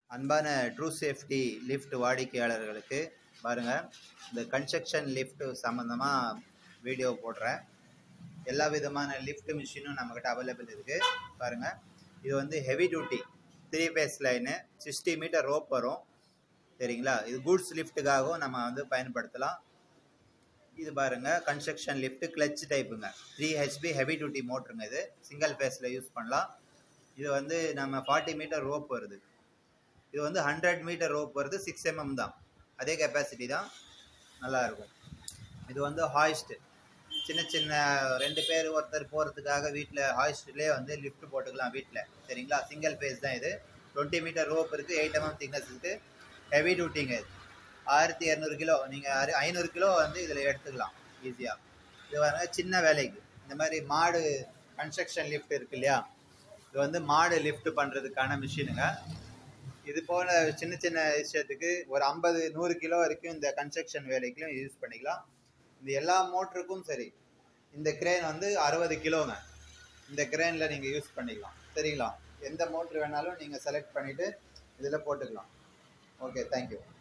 அன்பான true safety lift வாடிக்கையாளர்களுக்கு பாருங்கள் இந்த கன்ஸ்ட்ரக்ஷன் லிஃப்ட் சம்மந்தமாக வீடியோ போடுறேன் எல்லா விதமான லிஃப்ட் மிஷினும் நம்மக்கிட்ட அவைலபிள் இருக்குது பாருங்கள் இது வந்து heavy duty three phase line sixty metre rope வரும் சரிங்களா இது கூட்ஸ் லிஃப்ட்டுக்காகவும் நம்ம வந்து பயன்படுத்தலாம் இது பாருங்க கன்ஸ்ட்ரக்ஷன் லிஃப்ட் கிளச் டைப்புங்க த்ரீ ஹெச்பி ஹெவி டியூட்டி மோட்டருங்க இது சிங்கிள் ஃபேஸில் யூஸ் பண்ணலாம் இது வந்து நம்ம ஃபார்ட்டி மீட்டர் ரோப் வருது இது வந்து ஹண்ட்ரட் மீட்டர் ரோப் வருது சிக்ஸ் எம்எம் தான் அதே கெப்பாசிட்டி தான் நல்லா இருக்கும் இது வந்து ஹாய்ஸ்ட் சின்ன சின்ன ரெண்டு பேர் ஒருத்தர் போகிறதுக்காக வீட்டில் ஹாய்ஸ்ட்லேயே வந்து லிஃப்ட் போட்டுக்கலாம் வீட்டில் சரிங்களா சிங்கிள் ஃபேஸ் தான் இது டுவெண்ட்டி மீட்டர் ரோப் இருக்குது எயிட் எம்எம் திக்னஸ் இருக்குது ஹெவி டியூட்டிங்க இது ஆயிரத்தி இரநூறு கிலோ நீங்கள் ஐநூறு கிலோ வந்து இதில் எடுத்துக்கலாம் ஈஸியாக இது பாருங்க சின்ன வேலைக்கு இந்த மாதிரி மாடு கன்ஸ்ட்ரக்ஷன் லிஃப்ட் இருக்கு இல்லையா இது வந்து மாடு லிஃப்ட் பண்ணுறதுக்கான மிஷினுங்க இது போல சின்ன சின்ன விஷயத்துக்கு ஒரு ஐம்பது நூறு கிலோ வரைக்கும் இந்த கன்ஸ்ட்ரக்ஷன் வேலைக்கும் யூஸ் பண்ணிக்கலாம் இந்த எல்லா மோட்டருக்கும் சரி இந்த கிரேன் வந்து அறுபது கிலோங்க இந்த கிரேனில் நீங்கள் யூஸ் பண்ணிக்கலாம் சரிங்களா எந்த மோட்ரு வேணாலும் நீங்கள் செலக்ட் பண்ணிவிட்டு இதில் போட்டுக்கலாம் ஓகே தேங்க்யூ